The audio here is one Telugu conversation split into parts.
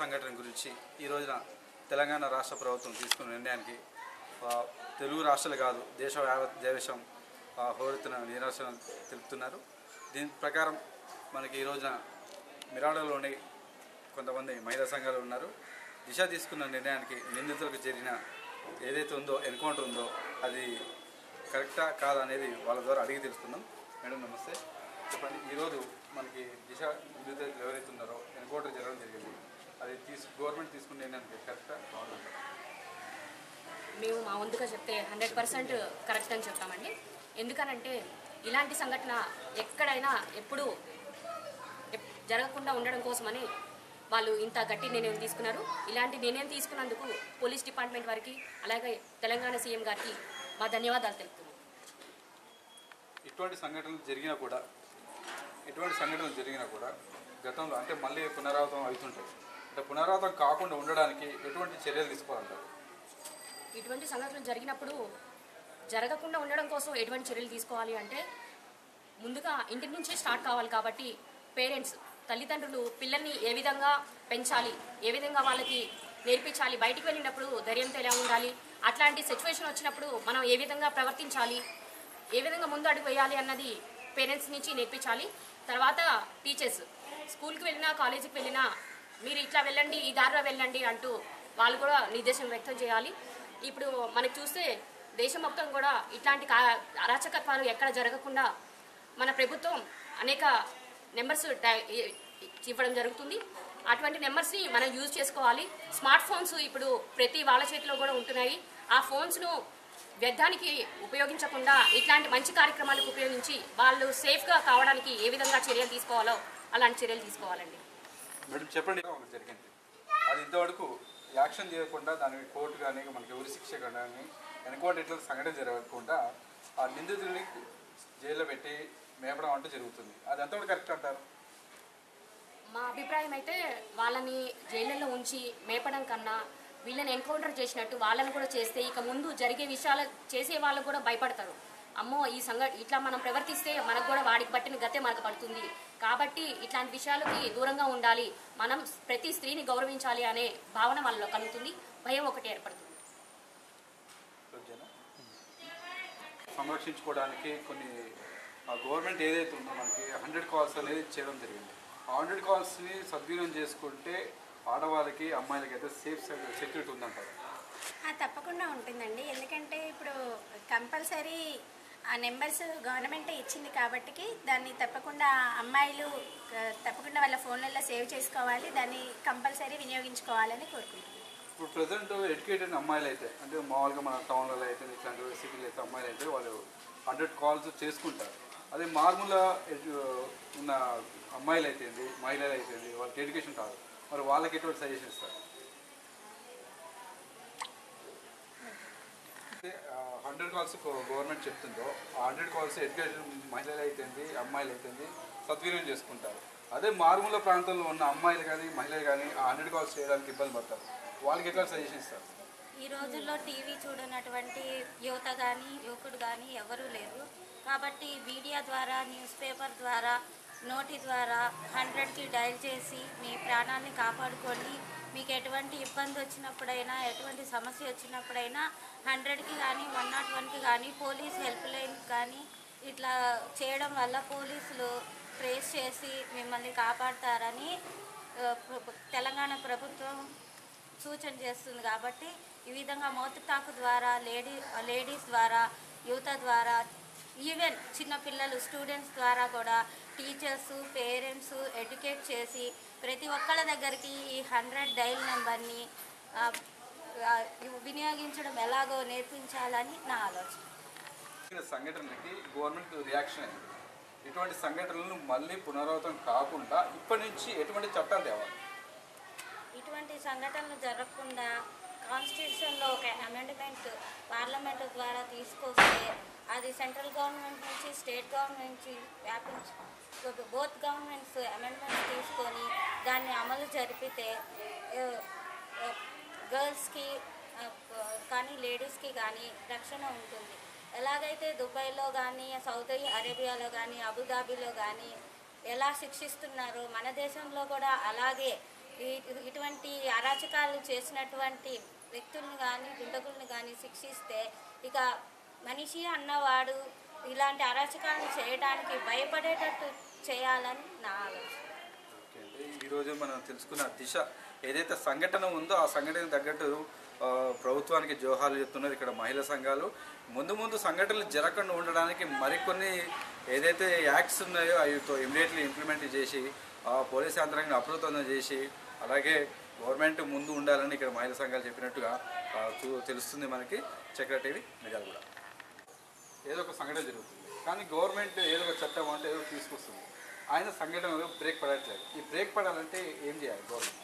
సంఘటన గురించి ఈ రోజున తెలంగాణ రాష్ట్ర ప్రభుత్వం తీసుకున్న నిర్ణయానికి ఆ, తెలుగు రాష్ట్రాలు కాదు దేశ యావత్ దేశం ఆ, హోరెత్తున నిరసన తెలుపుతున్నారు దీని ప్రకారం మనకి ఈ రోజున మిరాడలోని కొంతమంది మహిళా సంఘాలు ఉన్నారు దిశ తీసుకున్న నిర్ణయానికి నిందితులకు జరిగిన ఏదైతే ఉందో ఎన్కౌంటర్ ఉందో అది కరెక్టా కాదా అనేది వాళ్ళ ద్వారా అడిగి తెలుసుకుందాం మేడం నమస్తే చెప్పండి ఈరోజు మనకి దిశ నిందితులు ఎవరైతే ఉన్నారో ఎన్కౌంటర్ జరగడం జరిగింది అది తీసు గవర్నమెంట్ తీసుకున్న నిర్ణయానికి కరెక్టా కావాలంటారు మేము మా వంతుగా చెప్తే హండ్రెడ్ పర్సెంట్ కరెక్ట్ అని చెప్తామండి ఎందుకనంటే ఇలాంటి సంఘటన ఎక్కడైనా ఎప్పుడు ఎప్- జరగకుండా ఉండడం కోసమని వాళ్ళు ఇంత గట్టి నిర్ణయం తీసుకున్నారు ఇలాంటి నిర్ణయం తీసుకున్నందుకు పోలీస్ డిపార్ట్మెంట్ వారికి అలాగే తెలంగాణ సీఎం గారికి మా ధన్యవాదాలు తెలుపుతున్నాం ఇటువంటి సంఘటనలు జరిగినా కూడా ఇటువంటి సంఘటనలు జరిగినా కూడా గతంలో అంటే మళ్ళీ పునరావృతం అవుతుంటాయి అంటే పునరావృతం కాకుండా ఉండడానికి ఎటువంటి చర్యలు తీసుకోవాలంటారు ఇటువంటి సంఘటనలు జరిగినప్పుడు జరగకుండా ఉండడం కోసం ఎటువంటి చర్యలు తీసుకోవాలి అంటే ముందుగా ఇంటి నుంచే స్టార్ట్ కావాలి కాబట్టి పేరెంట్స్ తల్లిదండ్రులు పిల్లల్ని ఏ విధంగా పెంచాలి ఏ విధంగా వాళ్ళకి నేర్పించాలి బయటికి వెళ్ళినప్పుడు ధైర్యంతో ఎలా ఉండాలి అట్లాంటి సిచ్యువేషన్ వచ్చినప్పుడు మనం ఏ విధంగా ప్రవర్తించాలి ఏ విధంగా ముందు అడుగు వేయాలి అన్నది పేరెంట్స్ నుంచి నేర్పించాలి తర్వాత టీచర్స్ స్కూల్కి వెళ్ళినా కాలేజీకి వెళ్ళినా మీరు ఇట్లా వెళ్ళండి ఈ దారిలో వెళ్ళండి అంటూ వాళ్ళు కూడా నిర్దేశం వ్యక్తం చేయాలి ఇప్పుడు మనకు చూస్తే దేశం మొత్తం కూడా ఇట్లాంటి కా అరాచకత్వాలు ఎక్కడ జరగకుండా మన ప్రభుత్వం అనేక నెంబర్స్ డై- ఇ- ఇవ్వడం జరుగుతుంది అటువంటి నెంబర్స్ని మనం యూజ్ చేసుకోవాలి స్మార్ట్ ఫోన్స్ ఇప్పుడు ప్రతి వాళ్ళ చేతిలో కూడా ఉంటున్నాయి ఆ ఫోన్స్ను వ్యర్థానికి ఉపయోగించకుండా ఇట్లాంటి మంచి కార్యక్రమాలకు ఉపయోగించి వాళ్ళు సేఫ్గా కావడానికి ఏ విధంగా చర్యలు తీసుకోవాలో అలాంటి చర్యలు తీసుకోవాలండి మేడం చెప్పండి ఒకటి జరిగింది అది ఇంతవరకు యాక్షన్ చేయకుండా దాని కోర్టు కానీ మనకి ఉరి శిక్ష కానీ ఎన్కౌంటర్ ఇట్లా సంఘటన జరగకుండా ఆ నిందితుడిని జైల్లో పెట్టి మేపడం అంటూ జరుగుతుంది అది ఎంతవరకు కరెక్ట్ అంటారు మా అభిప్రాయం అయితే వాళ్ళని జైళ్ళలో ఉంచి మేపడం కన్నా వీళ్ళని ఎన్కౌంటర్ చేసినట్టు వాళ్ళని కూడా చేస్తే ఇక ముందు జరిగే విషయాలు చేసే వాళ్ళు కూడా భయపడతారు అమ్మో ఈ సంఘ ఇట్లా మనం ప్రవర్తిస్తే మనకు కూడా వాడికి పట్టిన గతే మనకు పడుతుంది కాబట్టి ఇట్లాంటి విషయాలకి దూరంగా ఉండాలి మనం ప్రతి స్త్రీని గౌరవించాలి అనే భావన వాళ్ళలో కలుగుతుంది భయం ఒకటి ఏర్పడుతుంది ఓకేనా? సంరక్షించుకోవడానికి కొన్ని గవర్నమెంట్ ఏదైతే ఉందో మనకి హండ్రెడ్ కాల్స్ అనేది చేయడం జరిగింది ఆ హండ్రెడ్ కాల్స్ని సద్వినియోగం చేసుకుంటే ఆడవాళ్ళకి అమ్మాయిలకి అయితే సేఫ్ సెక్యూరిటీ ఉందంటారు ఆ, తప్పకుండా ఉంటుందండి ఎందుకంటే ఇప్పుడు కంపల్సరీ ఆ నెంబర్స్ గవర్నమెంట్ ఇచ్చింది కాబట్టికి దాన్ని తప్పకుండా అమ్మాయిలు ఆ, తప్పకుండా వాళ్ళ ఫోన్లలో సేవ్ చేసుకోవాలి దాన్ని కంపల్సరీ వినియోగించుకోవాలని కోరుకుంటున్నాను ఇప్పుడు ప్రజెంట్ ఎడ్యుకేటెడ్ అమ్మాయిలు అయితే అంటే మామూలుగా మన టౌన్లలో అయితే ఇట్లాంటి సిటీలో అయితే అమ్మాయిలు అయితే వాళ్ళు హండ్రెడ్ కాల్స్ చేసుకుంటారు అదే మామూలుగా ఎడ్యు- ఉన్న అమ్మాయిలు అయితేంది మహిళలు అయితేంది వాళ్ళకి ఎడ్యుకేషన్ కాదు మరి వాళ్ళకి ఎటువంటి సజెషన్ ఇస్తారు హండ్రెడ్ కాల్స్ గవర్నమెంట్ చెప్తుందో ఆ హండ్రెడ్ కాల్స్ ఎడ్యుకేషన్ మహిళలు అయితేంది అమ్మాయిలు అయితేంది సద్వినియోగం చేసుకుంటారు అదే మారుమూల ప్రాంతంలో ఉన్న అమ్మాయిలు కానీ మహిళలు కానీ ఆ హండ్రెడ్ కాల్స్ చేయడానికి ఇబ్బంది పడతారు వాళ్ళకి ఎట్లా సజెషన్ ఇస్తారు ఈ రోజుల్లో టీవీ చూడనటువంటి యువత కానీ యువకుడు కానీ ఎవరూ లేరు కాబట్టి మీడియా ద్వారా న్యూస్ పేపర్ ద్వారా నోటి ద్వారా హండ్రెడ్కి డయల్ చేసి మీ ప్రాణాన్ని కాపాడుకోండి మీకు ఎటువంటి ఇబ్బంది వచ్చినప్పుడైనా ఎటువంటి సమస్య వచ్చినప్పుడైనా హండ్రెడ్కి కానీ వన్ నాట్ వన్కి కానీ పోలీస్ హెల్ప్ లైన్కి కానీ ఇట్లా చేయడం వల్ల పోలీసులు ట్రేస్ చేసి మిమ్మల్ని కాపాడతారని ఆ, ప్ర- తెలంగాణ ప్రభుత్వం సూచన చేస్తుంది కాబట్టి ఈ విధంగా మౌత్ టాక్ ద్వారా లేడీ లేడీస్ ద్వారా యువత ద్వారా ఈవెన్ చిన్నపిల్లలు స్టూడెంట్స్ ద్వారా కూడా టీచర్స్ పేరెంట్స్ ఎడ్యుకేట్ చేసి ప్రతి ఒక్కళ్ళ దగ్గరికి ఈ హండ్రెడ్ డైల్ నెంబర్ని ఆ, ఆ, వినియోగించడం ఎలాగో నేర్పించాలని నా ఆలోచన జరిగిన సంఘటనకి గవర్నమెంట్ రియాక్షన్ అయింది ఇటువంటి సంఘటనలను మళ్ళీ పునరావృతం కాకుండా ఇప్పటి నుంచి ఎటువంటి చట్టాలు తేవాలి ఇటువంటి సంఘటనలు జరగకుండా కాన్స్టిట్యూషన్లో ఒక అమెండ్మెంట్ పార్లమెంట్ ద్వారా తీసుకొస్తే అది సెంట్రల్ గవర్నమెంట్ నుంచి స్టేట్ గవర్నమెంట్ నుంచి వ్యాపించి బోత్ గవర్నమెంట్స్ అమెండ్మెంట్స్ తీసుకొని దాన్ని అమలు జరిపితే గర్ల్స్కి కానీ లేడీస్కి కానీ రక్షణ ఉంటుంది ఎలాగైతే దుబాయ్లో కానీ సౌదీ అరేబియాలో కానీ అబుదాబిలో కానీ ఎలా శిక్షిస్తున్నారో మన దేశంలో కూడా అలాగే ఈ- ఇటువంటి అరాచకాలు చేసినటువంటి వ్యక్తులను కానీ దుండగులను కానీ శిక్షిస్తే ఇక మనిషి అన్నవాడు ఇలాంటి అరాచకాలను చేయడానికి భయపడేటట్టు చేయాలని నా ఆలోచన ఓకే అండి. ఈరోజు మనం తెలుసుకున్న దిశ ఏదైతే సంఘటన ఉందో ఆ సంఘటన తగ్గట్టు ఆ, ప్రభుత్వానికి జోహాలు చెప్తున్నారు ఇక్కడ మహిళా సంఘాలు ముందు ముందు సంఘటనలు జరగకుండా ఉండడానికి మరికొన్ని ఏదైతే యాక్ట్స్ ఉన్నాయో అవి ఇమీడియట్లీ ఇంప్లిమెంట్ చేసి ఆ పోలీస్ యంత్రాంగాన్ని అప్రూతం చేసి అలాగే గవర్నమెంట్ ముందు ఉండాలని ఇక్కడ మహిళా సంఘాలు చెప్పినట్టుగా ఆ, చూ- తెలుస్తుంది మనకి చక్ర టీవీ మీడియాలు కూడా ఏదో ఒక సంఘటన జరుగుతుంది కానీ గవర్నమెంట్ ఏదో ఒక చట్టం అంటే ఏదో ఒకటి తీసుకొస్తుంది ఆయన సంఘటనలో బ్రేక్ పడట్లేదు ఈ బ్రేక్ పడాలంటే ఏం చేయాలి గవర్నమెంట్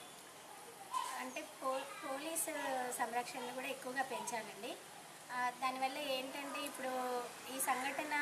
అంటే పో పోలీసు సంరక్షణను కూడా ఎక్కువగా పెంచాలండి ఆ, దానివల్ల ఏంటంటే ఇప్పుడు ఈ సంఘటన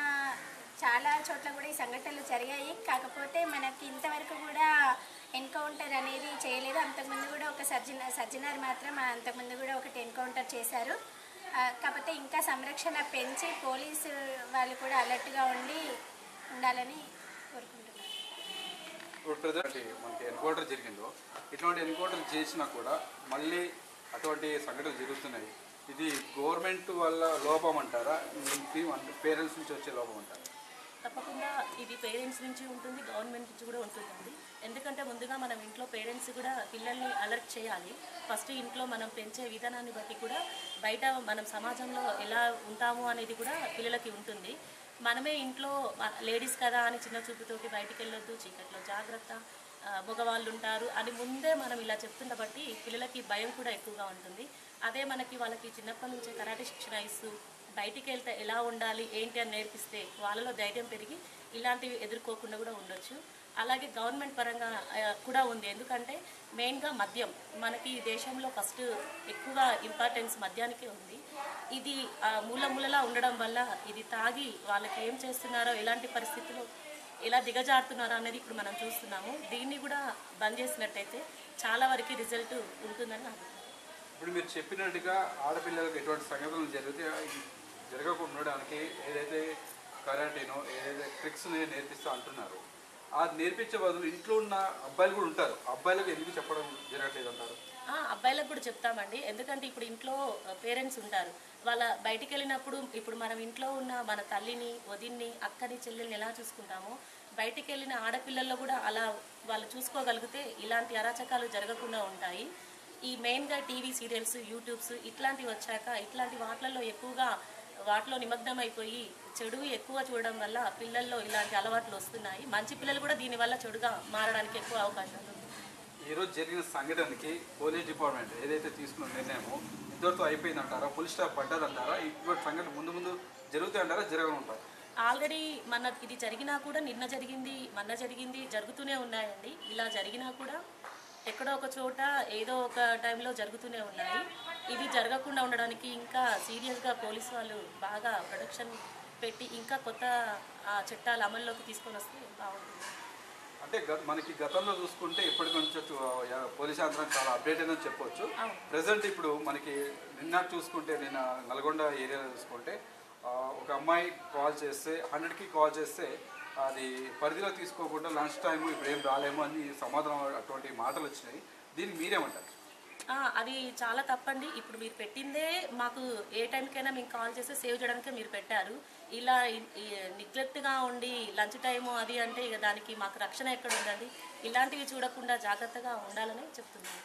చాలా చోట్ల కూడా ఈ సంఘటనలు జరిగాయి కాకపోతే మనకి ఇంతవరకు కూడా ఎన్కౌంటర్ అనేది చేయలేదు అంతకుముందు కూడా ఒక సర్జన సర్జనర్ మాత్రం అంతకుముందు కూడా ఒకటి ఎన్కౌంటర్ చేశారు ఆ, కాకపోతే ఇంకా సంరక్షణ పెంచి పోలీసు వాళ్ళు కూడా అలర్ట్గా ఉండి ఉండాలని కోరుకుంటున్నాను ఇప్పుడు ప్రజెంట్ మనకి ఎన్కౌంటర్ జరిగిందో ఇటువంటి ఎన్కౌంటర్ చేసినా కూడా మళ్ళీ అటువంటి సంఘటనలు జరుగుతున్నాయి ఇది గవర్నమెంట్ వల్ల లోపం అంటారా పేరెంట్స్ నుంచి వచ్చే లోపం అంటారా తప్పకుండా ఇది పేరెంట్స్ నుంచి ఉంటుంది గవర్నమెంట్ నుంచి కూడా ఉంటుందండి ఎందుకంటే ముందుగా మనం ఇంట్లో పేరెంట్స్ కూడా పిల్లల్ని అలర్ట్ చేయాలి ఫస్ట్ ఇంట్లో మనం పెంచే విధానాన్ని బట్టి కూడా బయట మనం సమాజంలో ఎలా ఉంటాము అనేది కూడా పిల్లలకి ఉంటుంది మనమే ఇంట్లో లేడీస్ కదా అని చిన్న చూపుతోటి బయటికి వెళ్ళొద్దు చీకట్లో జాగ్రత్త ఆ, మగవాళ్ళు ఉంటారు అని ముందే మనం ఇలా చెప్తున్న బట్టి పిల్లలకి భయం కూడా ఎక్కువగా ఉంటుంది అదే మనకి వాళ్ళకి చిన్నప్పటి నుంచే కరాటే శిక్షణ ఇస్తూ బయటికి వెళ్తే ఎలా ఉండాలి ఏంటి అని నేర్పిస్తే వాళ్ళలో ధైర్యం పెరిగి ఇలాంటివి ఎదుర్కోకుండా కూడా ఉండొచ్చు అలాగే గవర్నమెంట్ పరంగా ఆ, కూడా ఉంది ఎందుకంటే మెయిన్గా మద్యం మనకి ఈ దేశంలో ఫస్ట్ ఎక్కువగా ఇంపార్టెన్స్ మద్యానికే ఉంది ఇది ఆ, మూల మూలలా ఉండడం వల్ల ఇది తాగి వాళ్ళకి ఏం చేస్తున్నారో ఎలాంటి పరిస్థితుల్లో ఎలా దిగజారుతున్నారో అనేది ఇప్పుడు మనం చూస్తున్నాము దీన్ని కూడా బంద్ చేసినట్టయితే చాలా వరకు రిజల్ట్ ఉంటుందని నా అభిప్రాయం. ఇప్పుడు మీరు చెప్పినట్టుగా ఆడపిల్లలకు ఎటువంటి సంఘటనలు జరిగితే అవి జరగకుండా ఉండడానికి ఏదైతే కరాటీనో ఏదైతే ట్రిక్స్ నేర్పిస్తా అంటున్నారు ఆ నేర్పించే బదులు ఇంట్లో ఉన్న అబ్బాయిలు కూడా ఉంటారు అబ్బాయిలకు ఎందుకు చెప్పడం జరగట్లేదు అంటారు ఆ, అబ్బాయిలకు కూడా చెప్తామండి ఎందుకంటే ఇప్పుడు ఇంట్లో పేరెంట్స్ ఉంటారు వాళ్ళ బయటికి వెళ్ళినప్పుడు ఇప్పుడు మనం ఇంట్లో ఉన్న మన తల్లిని వదిన్ని అక్కని చెల్లెల్ని ఎలా చూసుకుంటామో బయటికి వెళ్ళిన ఆడపిల్లల్లో కూడా అలా వాళ్ళు చూసుకోగలిగితే ఇలాంటి అరాచకాలు జరగకుండా ఉంటాయి ఈ మెయిన్గా టీవీ సీరియల్స్ యూట్యూబ్స్ ఇట్లాంటివి వచ్చాక ఇట్లాంటి వాటిలలో ఎక్కువగా వాటిలో నిమగ్నం అయిపోయి చెడు ఎక్కువ చూడడం వల్ల పిల్లల్లో ఇలాంటి అలవాట్లు వస్తున్నాయి మంచి పిల్లలు కూడా దీనివల్ల చెడుగా మారడానికి ఎక్కువ అవకాశాలు ఉన్నాయి ఈరోజు జరిగిన సంఘటనకి పోలీస్ డిపార్ట్మెంట్ ఏదైతే తీసుకున్న నిర్ణయమో ఇద్దరితో అయిపోయిందంటారా పోలీస్ స్టాఫ్ పడ్డదంటారా ఇటువంటి సంఘటన ముందు ముందు జరుగుతాయంటారా జరగనుంటారా ఆల్రెడీ మన ఇది జరిగినా కూడా నిన్న జరిగింది మొన్న జరిగింది జరుగుతూనే ఉన్నాయండి ఇలా జరిగినా కూడా ఎక్కడో ఒక చోట ఏదో ఒక టైంలో జరుగుతూనే ఉన్నాయి ఇది జరగకుండా ఉండడానికి ఇంకా సీరియస్గా పోలీస్ వాళ్ళు బాగా ప్రొడక్షన్ పెట్టి ఇంకా కొత్త ఆ, చట్టాలు అమల్లోకి తీసుకొని వస్తే బాగుంటుంది అంటే గ- మనకి గతంలో చూసుకుంటే ఇప్పటి నుంచి పోలీస్ యంత్రం చాలా అప్డేట్ అయిందని చెప్పొచ్చు అవును. ప్రజెంట్ ఇప్పుడు మనకి నిన్న చూసుకుంటే నిన్న నల్గొండ ఏరియాలో చూసుకుంటే ఆ, ఒక అమ్మాయి కాల్ చేస్తే హండ్రెడ్కి కాల్ చేస్తే అది పరిధిలో తీసుకోకుండా లంచ్ టైం ఇప్పుడు ఏం రాలేము అని సమాధానం అటువంటి మాటలు వచ్చినాయి దీనికి మీరేమంటారు ఆ, అది చాలా తప్పండి ఇప్పుడు మీరు పెట్టిందే మాకు ఏ టైంకైనా మీకు కాల్ చేస్తే సేవ్ చేయడానికే మీరు పెట్టారు ఇలా నిగ్లెక్ట్గా ఉండి లంచ్ టైము అది అంటే ఇక దానికి మాకు రక్షణ ఎక్కడ ఉందండి ఇలాంటివి చూడకుండా జాగ్రత్తగా ఉండాలని చెప్తున్నాను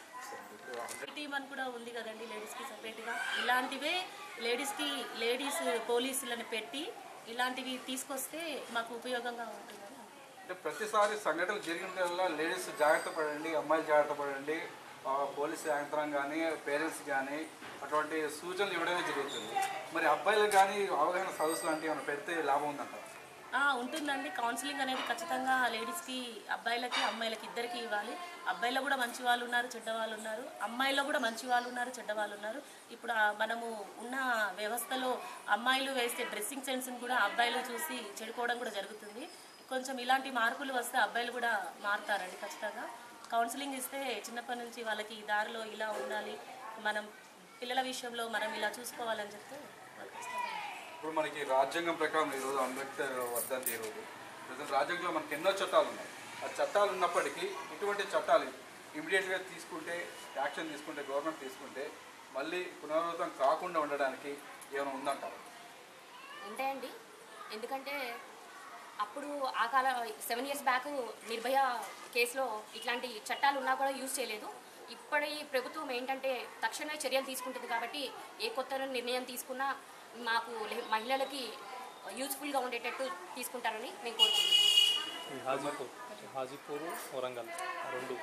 టీమ్ అని కూడా ఉంది కదండి లేడీస్కి సపరేట్గా ఇలాంటివే లేడీస్కి లేడీస్ పోలీసులను పెట్టి ఇలాంటివి తీసుకొస్తే మాకు ఉపయోగంగా ఉంటుందని అంటే ప్రతిసారి సంఘటనలు జరిగిన లేడీస్ జాగ్రత్త పడండి అమ్మాయిలు జాగ్రత్త పడండి ఆ, పోలీస్ యంత్రం కానీ పేరెంట్స్ కానీ అటువంటి సూచనలు ఇవ్వడమే జరుగుతుంది మరి అబ్బాయిలకు కానీ అవగాహన సదస్సు లాంటివి ఏమైనా పెడితే లాభం ఉందంటారు ఆ, ఉంటుందండి కౌన్సిలింగ్ అనేది ఖచ్చితంగా లేడీస్కి అబ్బాయిలకి అమ్మాయిలకి ఇద్దరికి ఇవ్వాలి అబ్బాయిలో కూడా మంచి వాళ్ళు ఉన్నారు చెడ్డ వాళ్ళు ఉన్నారు అమ్మాయిలో కూడా మంచి వాళ్ళు ఉన్నారు చెడ్డ వాళ్ళు ఉన్నారు ఇప్పుడు ఆ మనము ఉన్న వ్యవస్థలో అమ్మాయిలు వేస్తే డ్రెస్సింగ్ సెన్స్ని కూడా అబ్బాయిలు చూసి చెడుకోవడం కూడా జరుగుతుంది కొంచెం ఇలాంటి మార్పులు వస్తే అబ్బాయిలు కూడా మారుతారండి ఖచ్చితంగా కౌన్సిలింగ్ ఇస్తే చిన్నప్పటి నుంచి వాళ్ళకి ఈ దారిలో ఇలా ఉండాలి మనం పిల్లల విషయంలో మనం ఇలా చూసుకోవాలని చెప్తే వాళ్ళకి ఇష్టం. ఇప్పుడు మనకి రాజ్యాంగం ప్రకారం ఈరోజు అంబేద్కర్ వర్ధంతి ఈరోజు ప్రజెంట్ రాజ్యాంగంలో మనకి ఎన్నో చట్టాలు ఉన్నాయి ఆ చట్టాలు ఉన్నప్పటికీ ఇటువంటి చట్టాలు ఇమీడియట్గా తీసుకుంటే యాక్షన్ తీసుకుంటే గవర్నమెంట్ తీసుకుంటే మళ్ళీ పునరావృతం కాకుండా ఉండడానికి ఏమైనా ఉందంటారు ఉంటాయండి ఎందుకంటే అప్పుడు ఆ కాల సెవెన్ ఇయర్స్ బ్యాక్ నిర్భయ కేసులో ఇట్లాంటి చట్టాలు ఉన్నా కూడా యూజ్ చేయలేదు ఇప్పటి ప్రభుత్వం ఏంటంటే తక్షణమే చర్యలు తీసుకుంటుంది కాబట్టి ఏ కొత్త నిర్ణయం తీసుకున్నా మాకు లే- మహిళలకి యూజ్ఫుల్గా ఉండేటట్టు తీసుకుంటారని మేము కోరుకుంటున్నాం ఈ హాజీపూర్ హాజీపూర్ వరంగల్ ఆ రెండు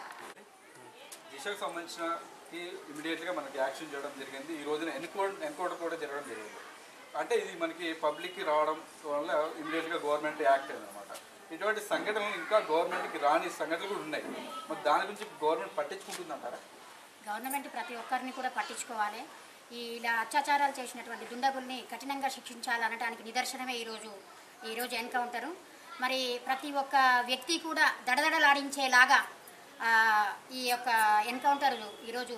దిశకు సంబంధించిన ఇమీడియట్గా మనకి యాక్షన్ చేయడం జరిగింది ఈ రోజున ఎన్కౌంటర్ ఎన్కౌంటర్ కూడా జరగడం జరిగింది అంటే ఇది మనకి పబ్లిక్కి రావడం వల్ల ఇమీడియట్గా గవర్నమెంట్ యాక్ట్ అయింది అనమాట ఇటువంటి సంఘటనలు ఇంకా గవర్నమెంట్కి రాని సంఘటనలు కూడా ఉన్నాయి మరి దాని గురించి గవర్నమెంట్ పట్టించుకుంటుందంటారా గవర్నమెంట్ ప్రతి ఒక్కరిని కూడా పట్టించుకోవాలి ఈ ఇలా అత్యాచారాలు చేసినటువంటి దుండగుల్ని కఠినంగా శిక్షించాలనడానికి నిదర్శనమే ఈరోజు ఈరోజు ఎన్కౌంటరు మరి ప్రతి ఒక్క వ్యక్తి కూడా దడదడలాడించేలాగా ఆ, ఈ యొక్క ఎన్కౌంటర్ ఈరోజు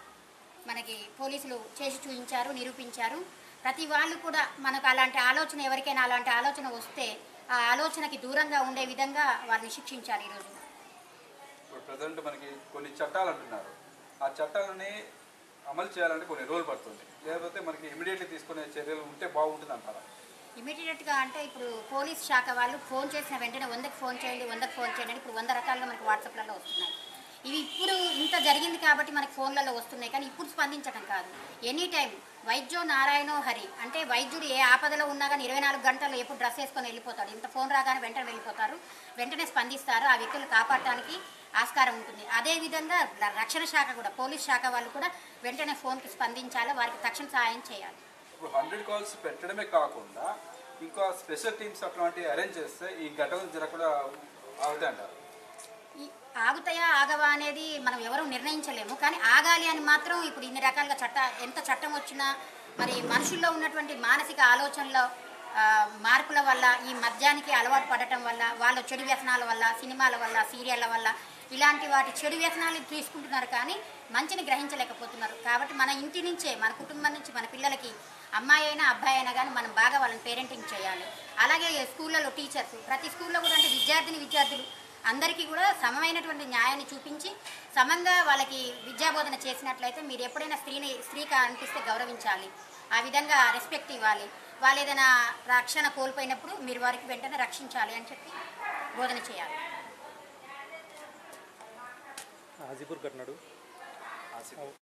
మనకి పోలీసులు చేసి చూపించారు నిరూపించారు ప్రతి వాళ్ళు కూడా మనకు అలాంటి ఆలోచన ఎవరికైనా అలాంటి ఆలోచన వస్తే ఆ ఆలోచనకి దూరంగా ఉండే విధంగా వారిని శిక్షించారు ఈరోజు ఇప్పుడు ప్రజెంట్ మనకి కొన్ని చట్టాలు అంటున్నారు ఆ చట్టాలని అమలు చేయాలంటే కొన్ని రోజులు పడుతుంది లేకపోతే మనకి ఇమీడియట్లీ తీసుకునే చర్యలు ఉంటే బాగుంటుంది అంటారా ఇమీడియట్గా అంటే ఇప్పుడు పోలీస్ శాఖ వాళ్ళు ఫోన్ చేసిన వెంటనే వందకు ఫోన్ చేయండి వందకు ఫోన్ చేయండి అని ఇప్పుడు వంద రకాలుగా మనకి వాట్సాప్లలో వస్తున్నాయి ఇవి ఇప్పుడు ఇంత జరిగింది కాబట్టి మనకి ఫోన్లలో వస్తున్నాయి కానీ ఇప్పుడు స్పందించడం కాదు ఎనీ టైం వైద్యో నారాయణో హరి అంటే వైద్యుడు ఏ ఆపదలో ఉన్నా కానీ ఇరవై నాలుగు గంటలు ఎప్పుడు డ్రెస్ వేసుకొని వెళ్ళిపోతాడు ఇంత ఫోన్ రాగానే వెంటనే వెళ్ళిపోతారు వెంటనే స్పందిస్తారు ఆ వ్యక్తులు కాపాడటానికి ఆస్కారం ఉంటుంది అదేవిధంగా ర- రక్షణ శాఖ కూడా పోలీస్ శాఖ వాళ్ళు కూడా వెంటనే ఫోన్కి స్పందించాలి వారికి తక్షణ సహాయం చేయాలి ఇప్పుడు హండ్రెడ్ కాల్స్ పెట్టడమే కాకుండా ఇంకా స్పెషల్ టీమ్స్ అట్లాంటివి అరేంజ్ చేస్తే ఈ ఘటనలు జరగకుండా అవుతాయి అంటారు ఈ ఆగుతాయా ఆగవా అనేది మనం ఎవరు నిర్ణయించలేము కానీ ఆగాలి అని మాత్రం ఇప్పుడు ఇన్ని రకాలుగా చట్ట ఎంత చట్టం వచ్చినా మరి మనుషుల్లో ఉన్నటువంటి మానసిక ఆలోచనలో ఆ, మార్పుల వల్ల ఈ మద్యానికి అలవాటు పడటం వల్ల వాళ్ళ చెడు వ్యసనాల వల్ల సినిమాల వల్ల సీరియళ్ళ వల్ల ఇలాంటి వాటి చెడు వ్యసనాలు తీసుకుంటున్నారు కానీ మంచిని గ్రహించలేకపోతున్నారు కాబట్టి మన ఇంటి నుంచే మన కుటుంబం నుంచి మన పిల్లలకి అమ్మాయి అయినా అబ్బాయి అయినా కానీ మనం బాగా వాళ్ళని పేరెంటింగ్ చేయాలి అలాగే స్కూళ్ళలో టీచర్స్ ప్రతి స్కూల్లో కూడా అంటే విద్యార్థిని విద్యార్థులు అందరికీ కూడా సమమైనటువంటి న్యాయాన్ని చూపించి సమంగా వాళ్ళకి విద్యాబోధన చేసినట్లయితే మీరు ఎప్పుడైనా స్త్రీని స్త్రీగా అనిపిస్తే గౌరవించాలి ఆ విధంగా రెస్పెక్ట్ ఇవ్వాలి వాళ్ళు ఏదైనా రక్షణ కోల్పోయినప్పుడు మీరు వారికి వెంటనే రక్షించాలి అని చెప్పి బోధన చేయాలి హాజీపూర్ కట్టినాడు